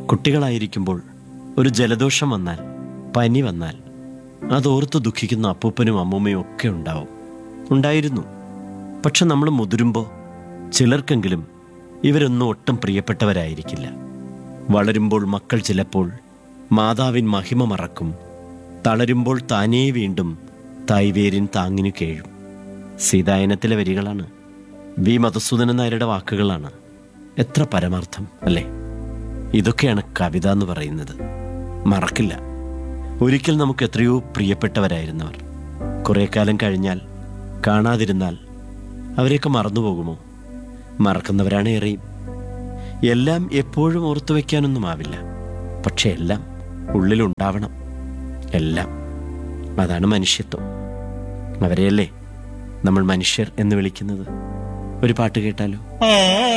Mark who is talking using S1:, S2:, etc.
S1: കുട്ടികളായിരിക്കുമ്പോൾ ഒരു ജലദോഷം വന്നാൽ പനി വന്നാൽ അതോർത്ത് ദുഃഖിക്കുന്ന അപ്പൂപ്പനും അമ്മൂമ്മയും ഒക്കെ ഉണ്ടാവും ഉണ്ടായിരുന്നു പക്ഷെ നമ്മൾ മുതിരുമ്പോൾ ചിലർക്കെങ്കിലും ഇവരൊന്നും ഒട്ടും പ്രിയപ്പെട്ടവരായിരിക്കില്ല വളരുമ്പോൾ മക്കൾ ചിലപ്പോൾ മാതാവിൻ മഹിമ മറക്കും തളരുമ്പോൾ താനേ വീണ്ടും തായ്വേരിൻ താങ്ങിനു കേഴും സീതായനത്തിലെ വരികളാണ് വി മധുസൂദനൻ നായരുടെ വാക്കുകളാണ് എത്ര പരമാർത്ഥം അല്ലേ ഇതൊക്കെയാണ് കവിത എന്ന് പറയുന്നത് മറക്കില്ല ഒരിക്കൽ നമുക്ക് എത്രയോ പ്രിയപ്പെട്ടവരായിരുന്നവർ കുറേ കാലം കഴിഞ്ഞാൽ കാണാതിരുന്നാൽ അവരെയൊക്കെ മറന്നുപോകുമോ മറക്കുന്നവരാണ് ഏറെയും എല്ലാം എപ്പോഴും ഓർത്തു വയ്ക്കാനൊന്നും ആവില്ല പക്ഷെ എല്ലാം ഉള്ളിലുണ്ടാവണം എല്ലാം അതാണ് മനുഷ്യത്വം അവരെയല്ലേ നമ്മൾ മനുഷ്യർ എന്ന് വിളിക്കുന്നത് ഒരു പാട്ട് കേട്ടാലോ
S2: ആ